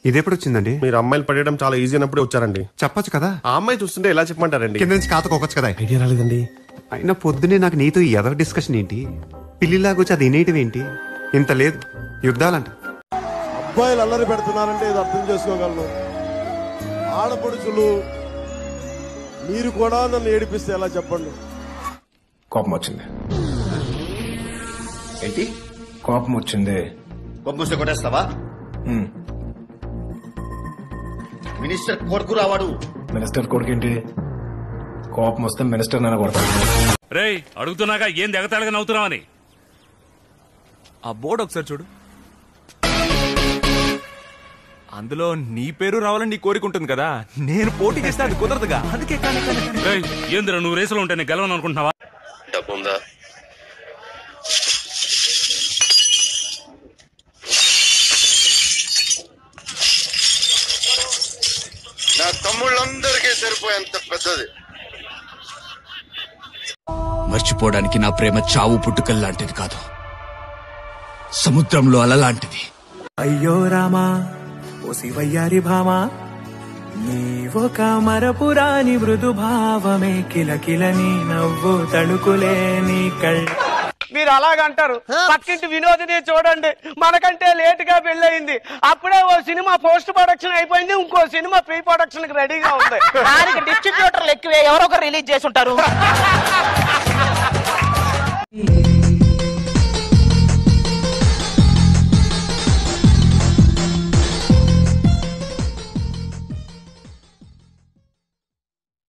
ఇది ఎప్పుడు వచ్చిందండి మీరు అమ్మాయిలు పడేయడం చాలా ఈజీ అయినప్పుడే వచ్చారండి చెప్పొచ్చు కదా ఆ అమ్మాయి చూస్తుంటే ఎలా చెప్పమంటారండి కింద నుంచి కాతకోవచ్చు కదా ఐడియా రాలేదండి అయినా పొద్దునే నాకు నీతో ఈ ఎదవ డిస్కషన్ ఏంటి పిల్లిలాగా వచ్చి అది వినేయటం ఏంటి ఇంత లేదు యుద్ధాలంట అబ్బాయిలు అల్లరి పెడుతున్నారంటే ఇది అర్థం చేసుకోగలను ఆడపడుచులు మీరు కూడా నన్ను ఏడిపిస్తే ఎలా చెప్పండి కోపం వచ్చింది ఏంటి కోపం వచ్చింది బొమ్మస్తే కొట్టేస్తావా హ్మ్. మినిస్టర్ కొడుకు రావాడు మినిస్టర్ కొడుకేంటి కోపం వస్తే మినిస్టర్ నన్ను కొడతాను రేయ్ అడుగుతున్నాగా ఏం ఎగతాళిగా నవ్వుతున్నావని ఆ బోర్డు ఒకసారి చూడు అందులో నీ పేరు రావాలని నీ కోరిక ఉంటుంది కదా నేను పోటీ చేస్తే అది కుదరదుగా అందుకే కానీ కానీ, కానీ. రేయ్ ఏందిరా నువ్వు రేసులో ఉంటే నేను గెలవను అనుకుంటున్నావా డబ్బు ఉందా నా తమ్ముళ్ళందరికీ సరిపోయేంత పెద్దది మర్చిపోవడానికి నా ప్రేమ చావు పుట్టుకల్లాంటిది కాదు సముద్రంలో అలలాంటిది అయ్యో రామా ఓ శివయ్యారి భామా నీవొక మరపురాని మృదు భావమే కిలకిల నీ నవ్వు తడుకులే నీ కళ్ళ మీరు అలాగంటారు పక్కింటి వినోదిని చూడండి మనకంటే లేట్ గా పెళ్ళయింది అప్పుడే ఓ సినిమా పోస్ట్ ప్రొడక్షన్ అయిపోయింది ఇంకో సినిమా ప్రీ ప్రొడక్షన్ కి రెడీగా ఉంది దానికి డిస్ట్రిబ్యూటర్లు ఎక్కువే ఎవరో ఒకరు రిలీజ్ చేసి ఉంటారు